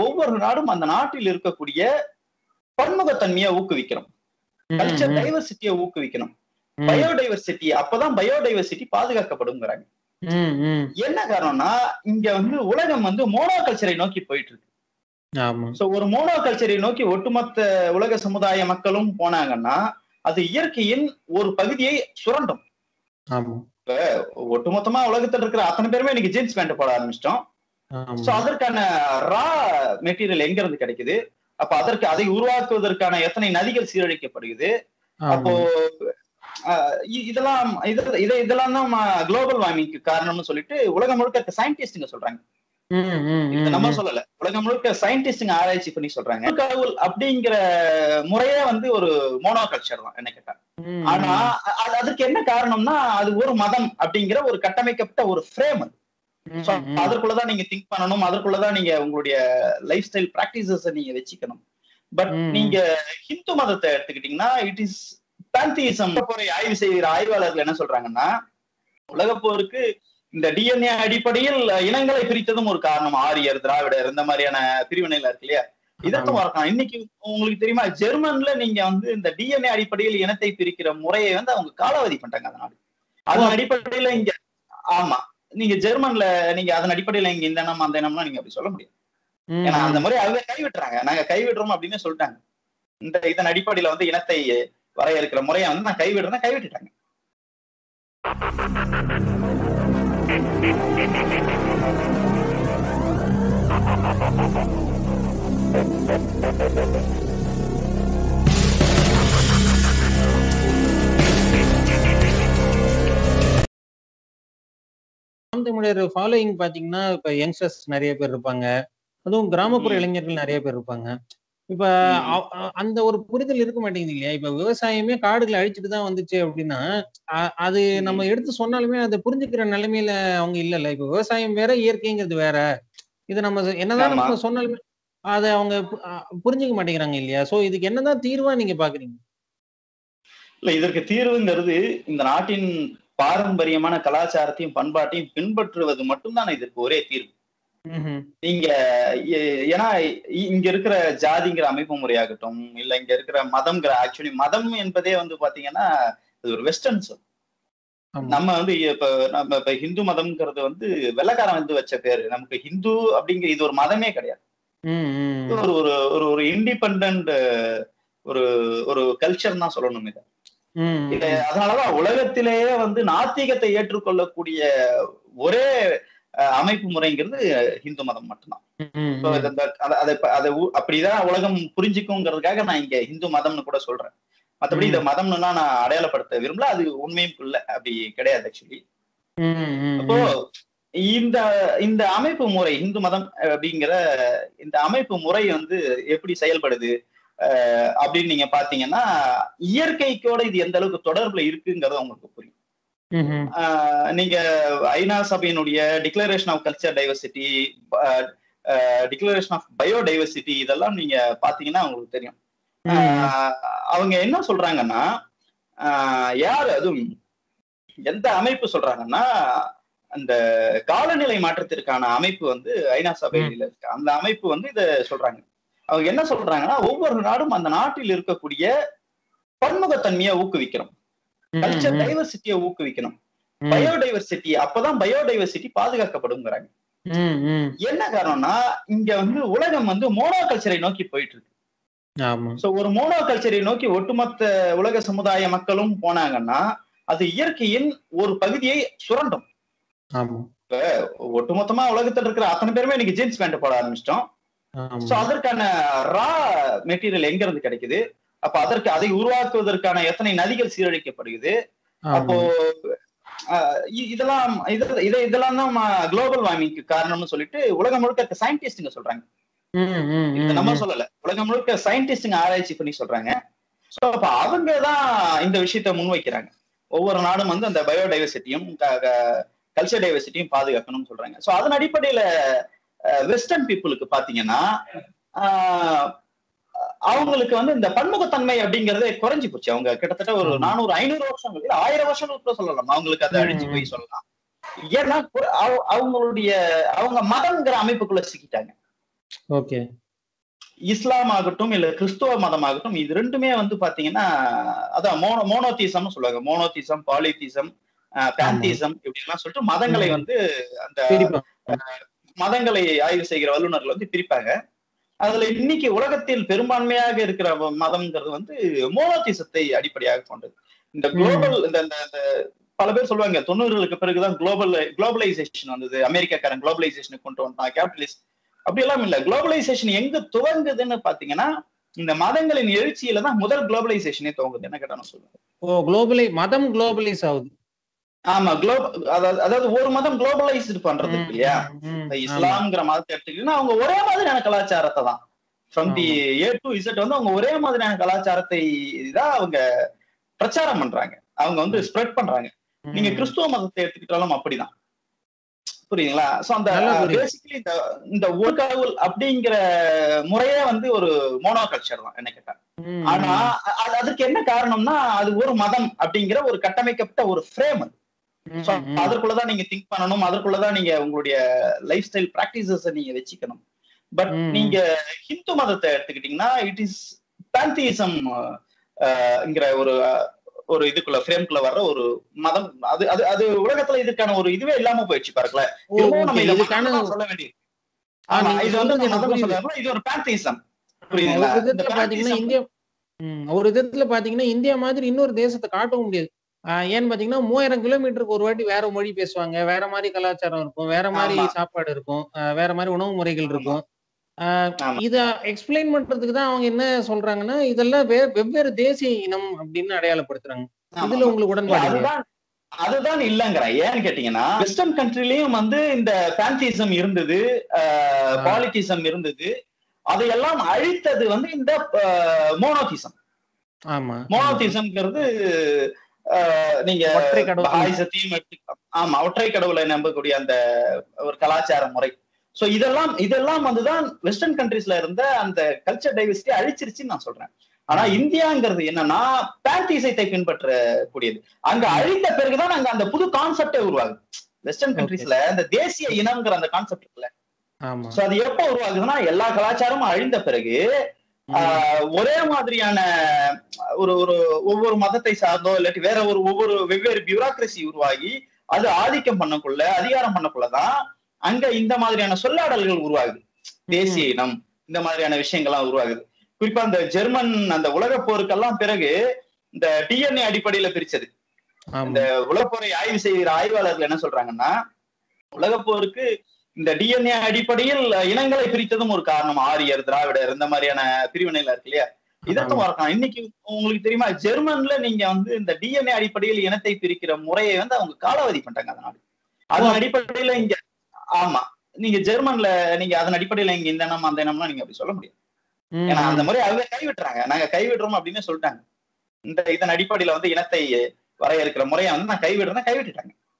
ஒவ்வொரு நாடும் அந்த நாட்டில் இருக்கக்கூடிய பன்முகத்தன்மையை ஊக்குவிக்கணும் கல்ச்சர் டைவர்சிட்டியை ஊக்குவிக்கணும் பயோடைவர்சிட்டி அப்பதான் பயோடைவர்சிட்டி பாதுகாக்கப்படுங்கிறாங்க என்ன காரணம்னா இங்க வந்து உலகம் வந்து மோனோ கல்ச்சரை நோக்கி போயிட்டு இருக்கு ஆமா சோ ஒரு மோனோ கல்ச்சரை நோக்கி ஒட்டுமொத்த உலக சமுதாய மக்களும் போனாங்கன்னா அது இயற்கையின் ஒரு பகுதியை சுரண்டும் ஆமா ஒட்டுமொத்தமா உலகத்துல இருக்கிற அத்தனை பேருமே இன்னைக்கு ஜீன்ஸ் பேண்ட் போட ஆரம்பிச்சிட்டோம் சோ ஆமா அதற்கான ரா மெட்டீரியல் எங்க இருந்து கிடைக்குது அப்ப அதற்கு அதை உருவாக்குவதற்கான எத்தனை நதிகள் சீரழிக்கப்படுகிறது அப்போ அஹ், இ- இதெல்லாம் இது- இதை இதெல்லாம் தான் குளோபல் வார்மிங்க்கு காரணம்னு சொல்லிட்டு உலகம் முழுக்க சயின்டிஸ்டுங்க சொல்றாங்க இத நம்ம சொல்லல உலகம் முழுக்க சயின்டிஸ்டுங்க ஆராய்ச்சி பண்ணி சொல்றாங்க கடவுள் அப்படிங்கிற முறையே வந்து ஒரு மோனோ கல்ச்சர் தான் என்ன கேட்டா ஆனா அது- அதுக்கு என்ன காரணம்னா அது ஒரு மதம் அப்படிங்கிற ஒரு கட்டமைக்கப்பட்ட ஒரு ஃப்ரேம் அது So, அதற்குள்ளதான் நீங்க திங்க் பண்ணணும் அதற்குள்ளதான் நீங்க உங்களுடைய லைஃப் ஸ்டைல் பிராக்டிசஸ் நீங்க வச்சுக்கணும் பட் ம். நீங்க ஹிந்து மதத்தை எடுத்துக்கிட்டீங்கன்னா இட் இஸ் பேந்திசம் போரை ஆய்வு செய்கிற ஆய்வாளர்கள் என்ன சொல்றாங்கன்னா உலகப்போருக்கு இந்த டிஎன்ஏ அடிப்படையில் இனங்களை பிரித்ததும் ஒரு காரணம் ஆரியர் திராவிடர் இந்த மாதிரியான பிரிவினைகள் இருக்கு இல்லையா இதற்கும் வரலாம் இன்னைக்கு உங்களுக்கு தெரியுமா ஜெர்மன்ல நீங்க வந்து இந்த டிஎன்ஏ அடிப்படையில் இனத்தை பிரிக்கிற முறையை வந்து அவங்க காலாவதி பண்ணிட்டாங்க அதனால அதன் அடிப்படையில இங்க ஆமா நீங்க ஜெர்மன்ல நீங்க அதன் அடிப்படையில இங்க இந்த இனம் அந்த இனம்லாம் நீங்க அப்படி சொல்ல முடியாது ஏன்னா அந்த முறை அவங்க கைவிட்டுறாங்க நாங்க கைவிடுறோம் அப்படின்னு சொல்லிட்டாங்க இந்த இதன் அடிப்படையில வந்து இனத்தை வரையறுக்கிற முறையை வந்து நான் கைவிடுறேன் கைவிட்டுட்டாங்க நாம் தமிழர் ஃபாலோயிங் பாத்தீங்கன்னா இப்ப யங்ஸ்டர்ஸ் நிறைய பேர் இருப்பாங்க அதுவும் கிராமப்புற ம். இளைஞர்கள் நிறைய பேர் இருப்பாங்க இப்ப ம். அ- அ- அந்த ஒரு புரிதல் இருக்க மாட்டேங்குது இல்லையா இப்ப விவசாயமே காடுகளை அழிச்சிட்டு தான் வந்துச்சு அப்படின்னா அ- அது ம். நம்ம எடுத்து சொன்னாலுமே அதை புரிஞ்சுக்கிற நிலைமையில அவங்க இல்லல்ல இப்ப விவசாயம் வேற இயற்கைங்கிறது வேற இதை நம்ம என்னதான் ஆமா. நம்ம சொன்னாலுமே அதை அவங்க பு- அ, புரிஞ்சுக்க மாட்டேங்கிறாங்க இல்லையா சோ இதுக்கு என்னதான் தீர்வா நீங்க பாக்குறீங்க இல்ல இதற்கு தீர்வுங்கிறது இந்த நாட்டின் பாரம்பரியமான கலாச்சாரத்தையும் பண்பாட்டையும் பின்பற்றுவது மட்டும்தான் இதற்கு ஒரே தீர்வு ம்ஹும். நீங்க எ- ஏன்னா இ- இங்க இருக்கிற ஜாதிங்கிற அமைப்பு முறையாகட்டும் இல்ல இங்க இருக்கிற மதம்ங்கிற ஆக்சுவலி மதம் என்பதே வந்து பாத்தீங்கன்னா அது ஒரு வெஸ்டர்ன் சொல் ஆமா. நம்ம வந்து இப்ப நம்ம இப்ப ஹிந்து மதம்ங்கிறது வந்து வெள்ளக்காரன் வந்து வச்ச பேரு நமக்கு ஹிந்து அப்படிங்கிற இது ஒரு மதமே கிடையாது ம், ம், இது ஒரு ஒரு ஒரு ஒரு இண்டிபெண்ட் ஒரு ஒரு கல்ச்சர் தான் சொல்லணும் இதை ம், இது அதனாலதான் உலகத்திலேயே வந்து நாத்திகத்தை ஏற்றுக்கொள்ளக்கூடிய ஒரே அஹ், அமைப்பு முறைங்கிறது ஹிந்து மதம் மட்டும்தான் ம், So, இது அந்த- அத- அதை ப- அதை உ- அப்படிதான் உலகம் புரிஞ்சுக்குங்கிறதுக்காக நான் இங்க ஹிந்து மதம்னு கூட சொல்றேன் மத்தபடி இதை மதம்னுனா நான் அடையாளப்படுத்த விரும்பல அது உண்மையும் இல்ல அப்படி கிடையாது ஆக்சுவலி ம், ம், அப்போ இந்த இந்த அமைப்பு முறை இந்து மதம் அப்படிங்கிற இந்த அமைப்பு முறை வந்து எப்படி செயல்படுது அஹ், அப்படின்னு நீங்க பாத்தீங்கன்னா இயற்கைக்கோட இது எந்த அளவுக்கு தொடர்புல இருக்குங்கிறது உங்களுக்கு புரியும் ம்ஹும். ஆஹ் நீங்க ஐநா சபையினுடைய declaration of culture diversity declaration of biodiversity இதெல்லாம் நீங்க பாத்தீங்கன்னா உங்களுக்கு தெரியும் ம், ஆஹ் அவங்க என்ன சொல்றாங்கன்னா ஆஹ் யார் அதுவும் எந்த அமைப்பு சொல்றாங்கன்னா அந்த காலநிலை மாற்றத்திற்கான அமைப்பு வந்து ஐநா சபையில இருக்கு அந்த அமைப்பு வந்து இத சொல்றாங்க அவங்க என்ன சொல்றாங்கன்னா ஒவ்வொரு நாடும் அந்த நாட்டில் இருக்கக்கூடிய பன்முகத்தன்மையை ஊக்குவிக்கணும் ம், கல்ச்சர் ம், டைவர்சிட்டியை ஊக்குவிக்கணும் ம், பயோடைவர்சிட்டி அப்பதான் பயோடைவர்சிட்டி பாதுகாக்கப்படுங்கிறாங்க ம், ம். என்ன காரணம்னா இங்க வந்து உலகம் வந்து மோனோ கல்ச்சரை நோக்கி போயிட்டு இருக்கு ஆமா சோ ஒரு மோனோ கல்ச்சரை நோக்கி ஒட்டுமொத்த உலக சமுதாய மக்களும் போனாங்கன்னா அது இயற்கையின் ஒரு பகுதியை சுரண்டும் ஆமா ஒட்டுமொத்தமா உலகத்துல இருக்கிற அத்தனை பேருமே இன்னைக்கு ஜீன்ஸ் பேண்ட் போட ஆரம்பிச்சிட்டோம் சோ ஆமா அதற்கான ரா மெட்டீரியல் எங்க இருந்து கிடைக்குது அப்ப அதற்கு அதை உருவாக்குவதற்கான எத்தனை நதிகள் சீரழிக்கப்படுகிறது அப்போ ஆமா அஹ் இ- இதெல்லாம் இது- இதை இதெல்லாம் தான் குளோபல் வார்மிங்க்கு காரணம்னு சொல்லிட்டு உலகம் முழுக்க சயின்டிஸ்டுங்க சொல்றாங்க ம், ம், இத ம், நம்ம ம். சொல்லல உலகம் முழுக்க சயின்டிஸ்டுங்க ஆராய்ச்சி பண்ணி சொல்றாங்க சோ அப்ப அவங்க தான் இந்த விஷயத்த முன்வைக்கிறாங்க ஒவ்வொரு நாடும் வந்து அந்த பயோடைவர்சிட்டியும் கல்ச்சர் டைவர்சிட்டியும் பாதுகாக்கணும்னு சொல்றாங்க சோ அதன் அடிப்படையில வெஸ்டர்ன் பீப்புளுக்கு பாத்தீங்கன்னா ஆஹ், அவங்களுக்கு வந்து இந்த பன்முகத்தன்மை அப்படிங்கறதே குறைஞ்சு போச்சு அவங்க கிட்டத்தட்ட ஒரு ஆமா. நானூறு ஐநூறு வருஷம் இல்ல ஆயிரம் வருஷங்களுக்கு கூட சொல்லலாம் அவங்களுக்கு அதை ம், அழிஞ்சு ம். போய் சொல்லலாம் ஏன்னா கு- அவ- அவங்களுடைய அவங்க மதம்ங்கிற அமைப்புக்குள்ள சிக்கிட்டாங்க ஓகே இஸ்லாம் ஆகட்டும் இல்ல கிறிஸ்துவ மதமாகட்டும் இது ரெண்டுமே வந்து பாத்தீங்கன்னா அதான் மோனோ மோனோதீசம்னு சொல்லுவாங்க மோனோதீசம் பாலிதீசம் பேந்தீசம் இப்படி எல்லாம் சொல்லிட்டு மதங்களை ம். வந்து அந்த சரிப்பா மதங்களை ஆய்வு செய்கிற வல்லுநர்கள் வந்து பிரிப்பாங்க அதுல இன்னைக்கு உலகத்தில் பெரும்பான்மையாக இருக்கிற ம- மதம்ங்கிறது வந்து மோனோதிசத்தை அடிப்படையாக கொண்டது இந்த குளோபல் இந்த இந்த இந்த பல பேர் சொல்லுவாங்க தொண்ணூறுகளுக்கு பிறகுதான் குளோபல் குளோபலைசேஷன் வந்தது அமெரிக்காக்காரன் குளோபலைசேஷன் கொண்டு வந்தான் கேபிட்டலிஸ்ட் அப்படி எல்லாம் இல்ல குளோபலைசேஷன் எங்க துவங்குதுன்னு பாத்தீங்கன்னா இந்த மதங்களின் எழுச்சியில தான் முதல் குளோபலைசேஷனே துவங்குது என்ன கேட்டா நான் சொல்லுவேன் ஓ குளோபலை மதம் குளோபலைஸ் ஆகுது ஆமா குளோப் அதாவது அதாவது ஒரு மதம் குளோபலைஸ்டு பண்றது இருக்கு இல்லையா ம், ம், இந்த ஆமா. இஸ்லாம்ங்கிற மதத்தை எடுத்துக்கிட்டீங்கன்னா அவங்க ஒரே மாதிரியான கலாச்சாரத்தை தான் from the A to Z வந்து அவங்க ஒரே மாதிரியான கலாச்சாரத்தை தான் அவங்க பிரச்சாரம் பண்றாங்க அவங்க வந்து ஸ்ப்ரெட் பண்றாங்க ம். நீங்க கிறிஸ்துவ மதத்தை எடுத்துக்கிட்டாலும் அப்படிதான் புரியுதுங்களா சோ அந்த நல்லா புரியுது. பேசிக்கலி இந்த இந்த ஒரு கடவுள் அப்படிங்கிற முறையே வந்து ஒரு மோனோ கல்ச்சர் தான் என்ன கேட்டா ம், ஆனா அது- அதுக்கு என்ன காரணம்னா அது ஒரு மதம் அப்படிங்கிற ஒரு கட்டமைக்கப்பட்ட ஒரு ஃப்ரேம் அது ம், So, ம், அதற்குள்ளதான் நீங்க திங்க் பண்ணணும் அதற்குள்ளதான் நீங்க உங்களுடைய லைஃப் ஸ்டைல் பிராக்டிசஸ் நீங்க வச்சுக்கணும் பட் ம். நீங்க ஹிந்து மதத்தை எடுத்துக்கிட்டீங்கன்னா இட் இஸ் பேந்தியிசம் ங்கிற ஒரு அஹ், ஒரு இதுக்குள்ள ஃப்ரேம்குள்ள வர்ற ஒரு மதம் அது அது அது உலகத்துல இதுக்கான ஒரு இதுவே இல்லாம போயிடுச்சு பாருங்களேன் ஓ, திரும்பவும் நம்ம okay. இதை இதுக்கான மதமா சொல்ல வேண்டியது ஆ, ஆமா நீங்க இது வந்து சொல்றது எனக்கு மதமா புரியுது. சொல்லாம இது ஒரு பேந்தியிசம் ஆமா, புரியுதுங்களா ஒரு இந்த விதத்துல பாத்தீங்கன்னா pantheism- இந்தியா ம், ஒரு விதத்துல பாத்தீங்கன்னா இந்தியா மாதிரி இன்னொரு தேசத்தை காட்டவும் முடியாது ஆஹ் ஏன்னு பாத்தீங்கன்னா மூவாயிரம் கிலோமீட்டருக்கு ஒரு வாட்டி வேற மொழி பேசுவாங்க வேற மாதிரி கலாச்சாரம் இருக்கும் வேற மாதிரி ஆமா. சாப்பாடு இருக்கும் ஆஹ் வேற மாதிரி உணவு முறைகள் ஆமா. இருக்கும் ஆஹ் ஆமா. இத எக்ஸ்பிளைன் பண்றதுக்கு தான் அவங்க என்ன சொல்றாங்கன்னா இதெல்லாம் வே வெவ்வேறு தேசிய இனம் அப்படின்னு அடையாளப்படுத்துறாங்க ஆமா. இதுல உங்களுக்கு உடன்பாடு இல்லையா? அதுதான் அதுதான் இல்லங்கிறேன் ஏன்னு கேட்டீங்கன்னா வெஸ்டர்ன் கண்ட்ரிலயும் வந்து இந்த பேந்திசம் இருந்தது ஆ. பாலிட்டிசம் இருந்தது அதையெல்லாம் அழித்தது வந்து இந்த மோனோதிசம் ஆமா மோனோதிசம்ங்கிறது ஆஹ், நீங்க ஒற்றை கடவுள். ஆயுசத்தையும் எடுத்துக்கலாம் ஆமா ஒற்றை கடவுளை நம்பக்கூடிய அந்த ஒரு கலாச்சார முறை சோ இதெல்லாம் இதெல்லாம் வந்துதான் வெஸ்டர்ன் கண்ட்ரீஸ்ல இருந்த அந்த கல்ச்சர் டைவர்சிட்டி அழிச்சிருச்சுன்னு நான் சொல்றேன் ஆனா இந்தியாங்கிறது என்னன்னா பேந்திசத்தை பின்பற்றக்கூடியது அங்க அழித்த பிறகுதான் அங்க அந்த புது கான்செப்டே உருவாகுது வெஸ்டர்ன் கண்ட்ரீஸ்ல இந்த தேசிய இனம்ங்கிற அந்த கான்செப்ட் இருக்குல்ல ஆமா சோ அது எப்ப உருவாகுதுன்னா எல்லா கலாச்சாரமும் அழிந்த பிறகு ம். ஆஹ், ஒரே மாதிரியான ஒரு ஒரு ஒவ்வொரு மதத்தை சார்ந்தோ இல்லாட்டி வேற ஒரு ஒவ்வொரு வெவ்வேறு பியூராக்ரசி உருவாகி அது ஆதிக்கம் பண்ணக்குள்ள அதிகாரம் பண்ணக்குள்ளதான் அங்க இந்த மாதிரியான சொல்லாடல்கள் உருவாகுது தேசிய இனம் இந்த மாதிரியான விஷயங்கள்லாம் உருவாகுது குறிப்பா இந்த ஜெர்மன் அந்த உலகப் போருக்கெல்லாம் பிறகு இந்த டிஎன்ஏ அடிப்படையில பிரிச்சது ஆமா இந்த உலகப்போரை ஆய்வு செய்கிற ஆய்வாளர்கள் என்ன சொல்றாங்கன்னா உலகப்போருக்கு இந்த டிஎன்ஏ அடிப்படையில் இனங்களை பிரித்ததும் ஒரு காரணம் ஆரியர் திராவிடர் இந்த மாதிரியான பிரிவினைல இருக்கு இல்லையா இதற்கு ஆமா. மறக்கலாம் இன்னைக்கு உங்களுக்கு தெரியுமா ஜெர்மன்ல நீங்க வந்து இந்த டிஎன்ஏ அடிப்படையில் இனத்தை பிரிக்கிற முறையை வந்து அவங்க காலாவதி பண்ணிட்டாங்க அதனால அதன் அடிப்படையில இங்க ஆமா நீங்க ஜெர்மன்ல நீங்க அதன் அடிப்படையில இங்க இந்த இனம் அந்த இனம்லாம் நீங்க அப்படி சொல்ல முடியாது ம், ஏன்னா அந்த ம். முறை அவங்க கைவிட்டுறாங்க நாங்க கைவிடுறோம் அப்படின்னு சொல்லிட்டாங்க இந்த இதன் அடிப்படையில வந்து இனத்தை வரையறுக்கிற முறையை வந்து நான் கைவிடுறேன் கைவிட்டுட்டாங்க